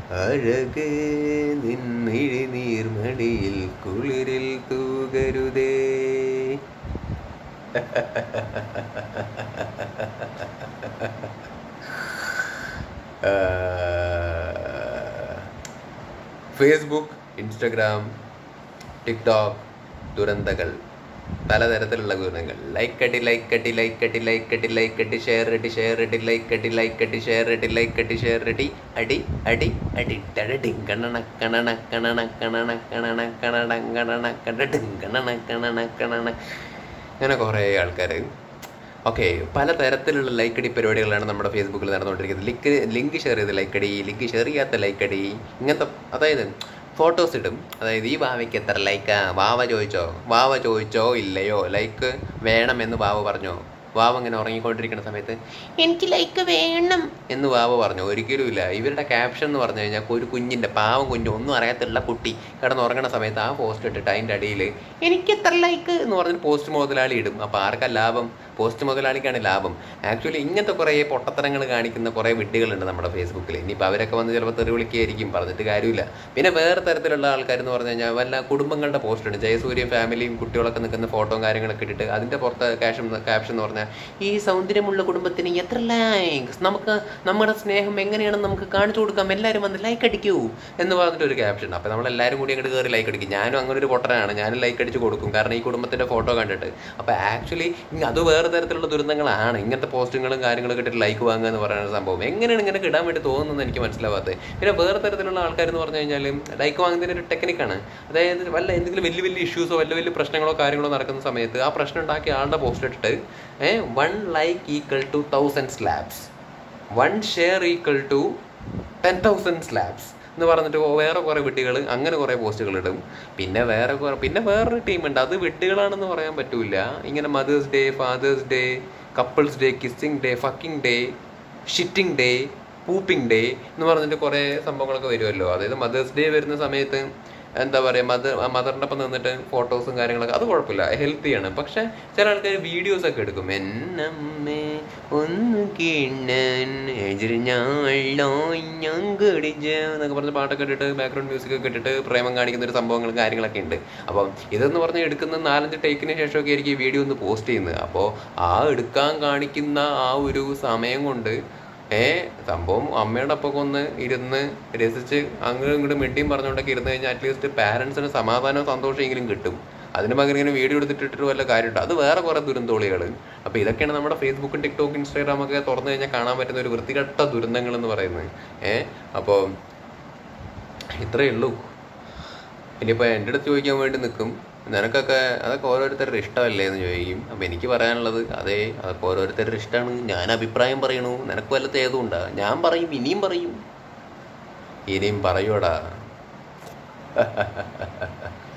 അഴകേ നിൻമിഴി നീർമടിയിൽ കുളിരിൽ തൂകരുതേ ഫേസ്ബുക്ക് ഇൻസ്റ്റഗ്രാം ടിക്ടോക്ക് ദുരന്തകൾ പലതരത്തിലുള്ള ഗുണങ്ങൾ ലൈക്ക് അടി ലൈക്ക് അടി ലൈക്ക് അടി ലൈക്ക് അടി ലൈക്ക് അടി ഷെയർ അടി ഷെയർ അടി ലൈക്ക് അടി ലൈക്ക് അടി ഷെയർ അടി ലൈക്ക് അടി ഷെയർ അടി അടി അടി അടി ടടടി കണണ കണണ കണണ കണണ കണണ കണണ കണണ കടടി കണണ കണണ കണണ അങ്ങനെ കുറേ ആൾക്കാർ ഓക്കെ പലതരത്തിലുള്ള ലൈക്ക് അടി പരിപാടികളാണ് നമ്മുടെ ഫേസ്ബുക്കിൽ നടന്നുകൊണ്ടിരിക്കുന്നത് ലിങ്ക് ലിങ്ക് ഷെയർ ചെയ്ത് ലൈക്ക് അടി ലിങ്ക് ഷെയർ ചെയ്യാത്ത ലൈക്ക് അടി ഇങ്ങനത്തെ അതായത് ഫോട്ടോസ് ഇടും അതായത് ഈ വാവയ്ക്ക് എത്ര ലൈക്കാ വാവ ചോദിച്ചോ വാവ ചോദിച്ചോ ഇല്ലയോ ലൈക്ക് വേണമെന്ന് വാവ പറഞ്ഞോ വാവ ഇങ്ങനെ ഉറങ്ങിക്കൊണ്ടിരിക്കുന്ന സമയത്ത് എനിക്ക് ലൈക്ക് വേണം എന്ന് വാവ പറഞ്ഞു ഒരിക്കലും ഇല്ല ഇവരുടെ ക്യാപ്ഷൻ എന്ന് പറഞ്ഞു കഴിഞ്ഞാൽ ഒരു കുഞ്ഞിൻ്റെ പാവം കുഞ്ഞ് ഒന്നും അറിയാത്തുള്ള കുട്ടി കിടന്ന് ഉറങ്ങുന്ന സമയത്ത് ആ പോസ്റ്റ് ഇട്ടിട്ട് അതിൻ്റെ അടിയിൽ എനിക്ക് എത്ര ലൈക്ക് എന്ന് പറഞ്ഞിട്ട് പോസ്റ്റ് മുതലാളി ഇടും അപ്പോൾ ആർക്കാ ലാഭം പോസ്റ്റ് മുതലാളിക്കാണ് ലാഭം ആക്ച്വലി ഇങ്ങനത്തെ കുറേ പൊട്ടത്തരങ്ങൾ കാണിക്കുന്ന കുറേ വിഡ്ഢികളുണ്ട് നമ്മുടെ ഫേസ്ബുക്കിൽ ഇനിയിപ്പോൾ അവരൊക്കെ വന്ന് ചിലപ്പോൾ തെറി വിളിക്കുകയായിരിക്കും പറഞ്ഞിട്ട് കാര്യമില്ല പിന്നെ വേറെ തരത്തിലുള്ള ആൾക്കാരെന്ന് പറഞ്ഞു കഴിഞ്ഞാൽ വല്ല കുടുംബങ്ങളുടെ പോസ്റ്റ് ഉണ്ട് ജയസൂര്യൻ ഫാമിലിയും കുട്ടികളൊക്കെ നിൽക്കുന്ന ഫോട്ടോയും കാര്യങ്ങളൊക്കെ ഇട്ടിട്ട് അതിൻ്റെ പുറത്ത് ക്യാഷൻ ക്യാപ്ഷൻ എന്ന് പറഞ്ഞാൽ ഈ സൗന്ദര്യമുള്ള കുടുംബത്തിന് എത്ര ലൈക്സ് നമുക്ക് നമ്മുടെ സ്നേഹം എങ്ങനെയാണെന്ന് നമുക്ക് കാണിച്ചു കൊടുക്കാം എല്ലാവരും വന്ന് ലൈക്ക് അടിക്കൂ എന്ന് പറഞ്ഞിട്ട് ഒരു ക്യാപ്ഷൻ അപ്പോൾ നമ്മളെല്ലാവരും കൂടി അങ്ങോട്ട് കയറി ലൈക്ക് അടിക്കും ഞാനും അങ്ങനെ ഒരു പൊട്ടനാണ് ഞാനും ലൈക്ക് അടിച്ച് കൊടുക്കും കാരണം ഈ കുടുംബത്തിൻ്റെ ഫോട്ടോ കണ്ടിട്ട് അപ്പോൾ ആക്ച്വലി അത് വേറെ തരത്തിലുള്ള ദുരന്തങ്ങളാണ് ഇങ്ങനത്തെ പോസ്റ്റുകളും കാര്യങ്ങളൊക്കെ ഇട്ടിട്ട് ലൈക്ക് വാങ്ങുക എന്ന് പറയുന്ന സംഭവം എങ്ങനെയാണ് ഇങ്ങനെ ഇടാൻ വേണ്ടി തോന്നുന്നത് എനിക്ക് മനസ്സിലാവാത്തത് പിന്നെ വേറെ തരത്തിലുള്ള ആൾക്കാർ എന്ന് പറഞ്ഞു കഴിഞ്ഞാൽ ലൈക്ക് വാങ്ങുന്നതിന് ഒരു ടെക്നിക്കാണ് അതായത് വല്ല എന്തെങ്കിലും വലിയ വലിയ ഇഷ്യൂസോ വലിയ വലിയ പ്രശ്നങ്ങളോ കാര്യങ്ങളോ നടക്കുന്ന സമയത്ത് ആ പ്രശ്നം ഉണ്ടാക്കിയ ആളുടെ പോസ്റ്റ് ഇട്ടിട്ട് ഏഹ് one like equal to thousand slabs one share equal to ten thousand slabs എന്ന് പറഞ്ഞിട്ട് വേറെ കുറേ വിഡ്ഢികൾ അങ്ങനെ കുറേ പോസ്റ്റുകൾ ഇടും പിന്നെ വേറെ കുറേ പിന്നെ വേറൊരു ടീമുണ്ട് അത് വിഡ്ഢികളാണെന്ന് പറയാൻ പറ്റൂല ഇങ്ങനെ mother's day father's day couples day kissing day fucking day shitting day pooping day എന്ന് പറഞ്ഞിട്ട് കുറേ സംഭവങ്ങളൊക്കെ വരുമല്ലോ അതായത് മദേഴ്സ് ഡേ വരുന്ന സമയത്ത് എന്താ പറയുക മദർ മദറിൻ്റെ ഒപ്പം നിന്നിട്ട് ഫോട്ടോസും കാര്യങ്ങളൊക്കെ അത് കുഴപ്പമില്ല ഹെൽത്തിയാണ് പക്ഷെ ചില ആൾക്കാർ വീഡിയോസ് ഒക്കെ എടുക്കും എന്നമ്മേ ഒന്ന് കിണ്ണൻ എതിർഞ്ഞാളോ ഞാൻ കടിച്ച എന്നൊക്കെ പറഞ്ഞ് പാട്ടൊക്കെ ഇട്ടിട്ട് ബാക്ക്ഗ്രൗണ്ട് മ്യൂസിക് ഒക്കെ ഇട്ടിട്ട് പ്രേമം കാണിക്കുന്ന ഒരു സംഭവങ്ങളും കാര്യങ്ങളൊക്കെ ഉണ്ട് അപ്പം ഇതെന്ന് പറഞ്ഞ് എടുക്കുന്ന നാലഞ്ച് ടേക്കിന് ശേഷമൊക്കെ ആയിരിക്കും ഈ വീഡിയോ ഒന്ന് പോസ്റ്റ് ചെയ്യുന്നത് അപ്പോൾ ആ എടുക്കാൻ കാണിക്കുന്ന ആ ഒരു സമയം കൊണ്ട് ഏ സംഭവം അമ്മയുടെ ഒപ്പം ഒന്ന് ഇരുന്ന് രസിച്ച് അങ്ങോട്ടും ഇങ്ങോട്ടും മിണ്ടിയും പറഞ്ഞുകൊണ്ടൊക്കെ ഇരുന്ന് കഴിഞ്ഞാൽ അറ്റ്ലീസ്റ്റ് പാരൻസിന് സമാധാനവും സന്തോഷമെങ്കിലും കിട്ടും അതിന് പകരം ഇങ്ങനെ വീഡിയോ എടുത്തിട്ടിട്ട് വല്ല കാര്യമുണ്ട് അത് വേറെ കുറേ ദുരന്തോളികൾ അപ്പോൾ ഇതൊക്കെയാണ് നമ്മുടെ ഫേസ്ബുക്കും ടിക്ടോക്കും ഇൻസ്റ്റാഗ്രാം ഒക്കെ തുറന്നു കഴിഞ്ഞാൽ കാണാൻ പറ്റുന്ന ഒരു വൃത്തികെട്ട ദുരന്തങ്ങൾ എന്ന് പറയുന്നത് ഏ അപ്പോൾ ഇത്രയേ ഉള്ളൂ ഇനിയിപ്പോൾ എൻ്റെ അടുത്ത് ചോദിക്കാൻ വേണ്ടി നിൽക്കും നിനക്കൊക്കെ അതൊക്കെ ഓരോരുത്തരുടെ ഇഷ്ടമല്ലേ എന്ന് ചോദിക്കും അപ്പം എനിക്ക് പറയാനുള്ളത് അതെ അതൊക്കെ ഓരോരുത്തരുടെ ഇഷ്ടമാണ് ഞാൻ അഭിപ്രായം പറയണു നിനക്ക് വല്ലത് ഏതുണ്ടാ ഞാൻ പറയും ഇനിയും പറയും ഇനിയും പറയൂടാ